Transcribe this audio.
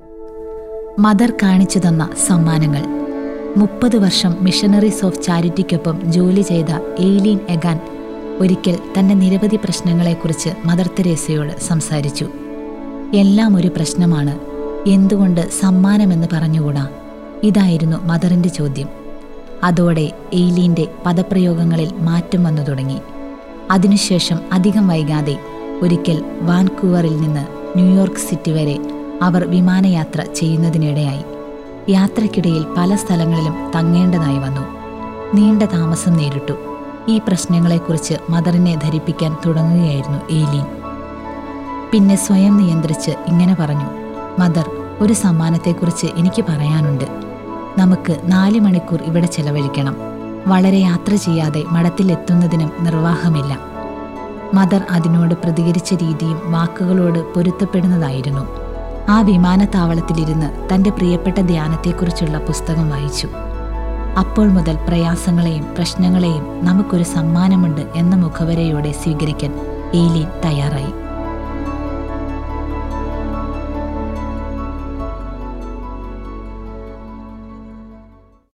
mother കാണിച്ചു തന്ന സമ്മാനങ്ങൾ മുപ്പത് വർഷം മിഷണറീസ് ഓഫ് ചാരിറ്റിക്കൊപ്പം ജോലി ചെയ്ത എയ്ലീൻ എഗാൻ ഒരിക്കൽ തന്റെ നിരവധി പ്രശ്നങ്ങളെക്കുറിച്ച് മദർ തെരേസയോട് സംസാരിച്ചു എല്ലാം ഒരു പ്രശ്നമാണ് എന്തുകൊണ്ട് സമ്മാനമെന്ന് പറഞ്ഞുകൂടാ ഇതായിരുന്നു മദറിന്റെ ചോദ്യം അതോടെ എയ്ലീന്റെ പദപ്രയോഗങ്ങളിൽ മാറ്റം വന്നു തുടങ്ങി അതിനുശേഷം അധികം വൈകാതെ ഒരിക്കൽ വാൻകൂവറിൽ നിന്ന് ന്യൂയോർക്ക് സിറ്റി വരെ അവർ വിമാനയാത്ര ചെയ്യുന്നതിനിടെയായി യാത്രക്കിടയിൽ പല സ്ഥലങ്ങളിലും തങ്ങേണ്ടതായി വന്നു നീണ്ട താമസം നേരിട്ടു ഈ പ്രശ്നങ്ങളെക്കുറിച്ച് മദറിനെ ധരിപ്പിക്കാൻ തുടങ്ങുകയായിരുന്നു എയ്ലീൻ പിന്നെ സ്വയം നിയന്ത്രിച്ച് ഇങ്ങനെ പറഞ്ഞു മദർ ഒരു സമ്മാനത്തെക്കുറിച്ച് എനിക്ക് പറയാനുണ്ട് നമുക്ക് നാല് മണിക്കൂർ ഇവിടെ ചെലവഴിക്കണം വളരെ യാത്ര ചെയ്യാതെ മഠത്തിലെത്തുന്നതിനും നിർവാഹമില്ല മദർ അതിനോട് പ്രതികരിച്ച രീതിയും വാക്കുകളോട് പൊരുത്തപ്പെടുന്നതായിരുന്നു ആ വിമാനത്താവളത്തിലിരുന്ന് തൻ്റെ പ്രിയപ്പെട്ട ധ്യാനത്തെക്കുറിച്ചുള്ള പുസ്തകം വായിച്ചു അപ്പോൾ മുതൽ പ്രയാസങ്ങളെയും പ്രശ്നങ്ങളെയും നമുക്കൊരു സമ്മാനമുണ്ട് എന്ന മുഖവരയോടെ സ്വീകരിക്കാൻ എയ്ലീൻ തയ്യാറായി